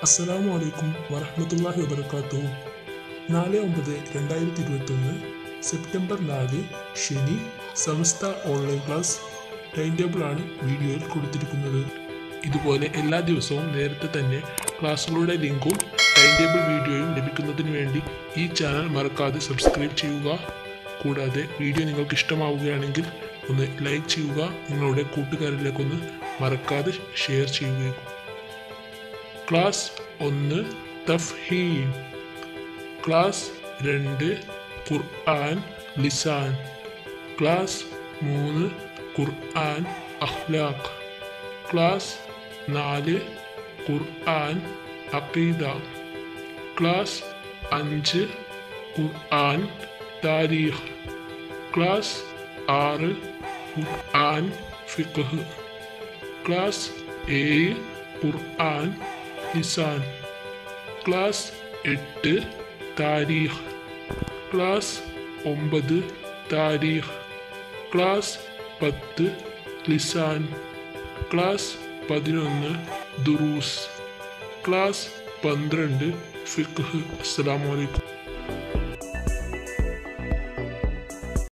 അസ്സലാമു അലൈക്കും വറഹ്മത്തുള്ളാഹി വബർക്കാത്തു നാല് ഒമ്പത് രണ്ടായിരത്തി ഇരുപത്തൊന്ന് സെപ്റ്റംബർ നാല് ശനി സമസ്ത ഓൺലൈൻ ക്ലാസ് ടൈം ടേബിളാണ് വീഡിയോയിൽ കൊടുത്തിരിക്കുന്നത് ഇതുപോലെ എല്ലാ ദിവസവും നേരത്തെ തന്നെ ക്ലാസ്സുകളുടെ ലിങ്കും ടൈം ടേബിൾ വീഡിയോയും ലഭിക്കുന്നതിന് വേണ്ടി ഈ ചാനൽ മറക്കാതെ സബ്സ്ക്രൈബ് ചെയ്യുക കൂടാതെ വീഡിയോ നിങ്ങൾക്ക് ഇഷ്ടമാവുകയാണെങ്കിൽ ഒന്ന് ലൈക്ക് ചെയ്യുക നിങ്ങളുടെ കൂട്ടുകാരിലേക്കൊന്ന് മറക്കാതെ ഷെയർ ചെയ്യുകയും ക്ലാസ് ഒന്ന് തഫ്ഹീം ക്ലാസ് രണ്ട് ഖുർആൻ ലിസാൻ ക്ലാസ് മൂന്ന് ഖുർആൻ അഖ്ലാഖ് ക്ലാസ് നാല് ഖുർആൻ അഖീദ ക്ലാസ് അഞ്ച് ഖുർആൻ താരീഖ് ക്ലാസ് ആറ് ഖുർആൻ ഫിഖ് ക്ലാസ് ഏഴ് ഖുർആൻ ലിസാൻ ക്ലാസ് എട്ട് താരീഖ് ക്ലാസ് ഒമ്പത് താരീഖ് ക്ലാസ് പത്ത് ലിസാൻ ക്ലാസ് പതിനൊന്ന് ദുറൂസ് ക്ലാസ് പന്ത്രണ്ട് ഫിഖ് അസ്സലാമു അലൈക്കും